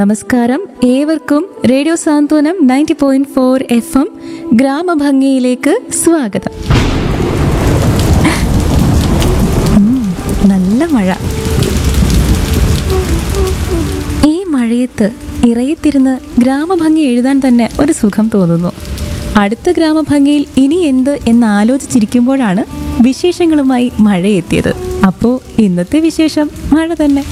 നമസ്കാരം ഏവർക്കും radio Santhwanam ninety point four F M ഗ്രാമഭംഗിയിലേക്ക് സ്വാഗതം ഉം, നല്ല മഴ ഈ മഴയത്ത് ഇറയത്തിരുന്ന് ഗ്രാമഭംഗി എഴുതാൻ തന്നെ ഒരു സുഖം തോന്നുന്നു അടുത്ത ഗ്രാമഭംഗിയിൽ ഇനി എന്ത് എന്ന് ആലോചിച്ചിരിക്കുമ്പോഴാണ് വിശേഷങ്ങളുമായി മഴ എത്തിയത് അപ്പോൾ ഇന്നത്തെ വിശേഷം മഴ തന്നെ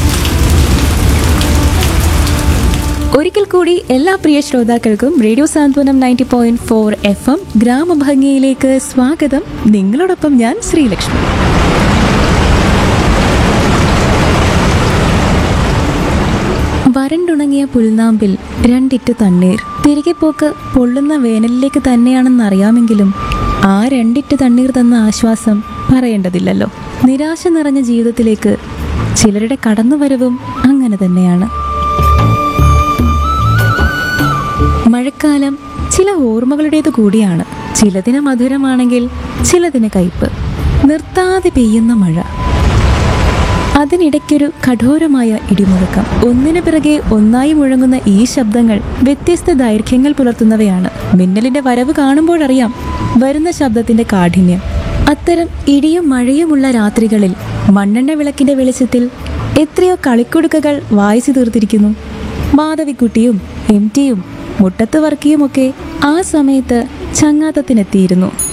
ഒരിക്കൽ കൂടി എല്ലാ പ്രിയ ശ്രോതാക്കൾക്കും radio Santhwanam ninety point four F M ഗ്രാമഭംഗിയിലേക്ക് സ്വാഗതം നിങ്ങളോടൊപ്പം ഞാൻ ശ്രീലക്ഷ്മി വരണ്ടുണങ്ങിയ പുൽനാമ്പിൽ രണ്ടിറ്റ് തണ്ണീർ തിരികെ പോക്ക് പൊള്ളുന്ന വേനലിലേക്ക് തന്നെയാണെന്നറിയാമെങ്കിലും ആ രണ്ടിറ്റ് തണ്ണീർ തന്ന ആശ്വാസം പറയേണ്ടതില്ലല്ലോ നിരാശ നിറഞ്ഞ ജീവിതത്തിലേക്ക് ചിലരുടെ കടന്നുവരവും അങ്ങനെ തന്നെയാണ് മഴക്കാലം ചില ഓർമ്മകളുടേത് കൂടിയാണ് ചിലതിന് മധുരമാണെങ്കിൽ ചിലതിന് കയ്പ് നിർത്താതെ പെയ്യുന്ന മഴ അതിനിടയ്ക്കൊരു കഠോരമായ ഇടിമുഴക്കം ഒന്നിനു പിറകെ ഒന്നായി മുഴങ്ങുന്ന ഈ ശബ്ദങ്ങൾ വ്യത്യസ്ത ദൈർഘ്യങ്ങൾ പുലർത്തുന്നവയാണ് മിന്നലിന്റെ വരവ് കാണുമ്പോഴറിയാം വരുന്ന ശബ്ദത്തിന്റെ കാഠിന്യം അത്തരം ഇടിയും മഴയുമുള്ള രാത്രികളിൽ മണ്ണെണ്ണ വിളക്കിന്റെ വെളിച്ചത്തിൽ എത്രയോ കളിക്കുടുക്കകൾ വായിച്ചു തീർത്തിരിക്കുന്നു മാധവിക്കുട്ടിയും എം ടിയും മുട്ടത്ത് വർക്കിയുമൊക്കെ ആ സമയത്ത് ചങ്ങാത്തത്തിനെത്തിയിരുന്നു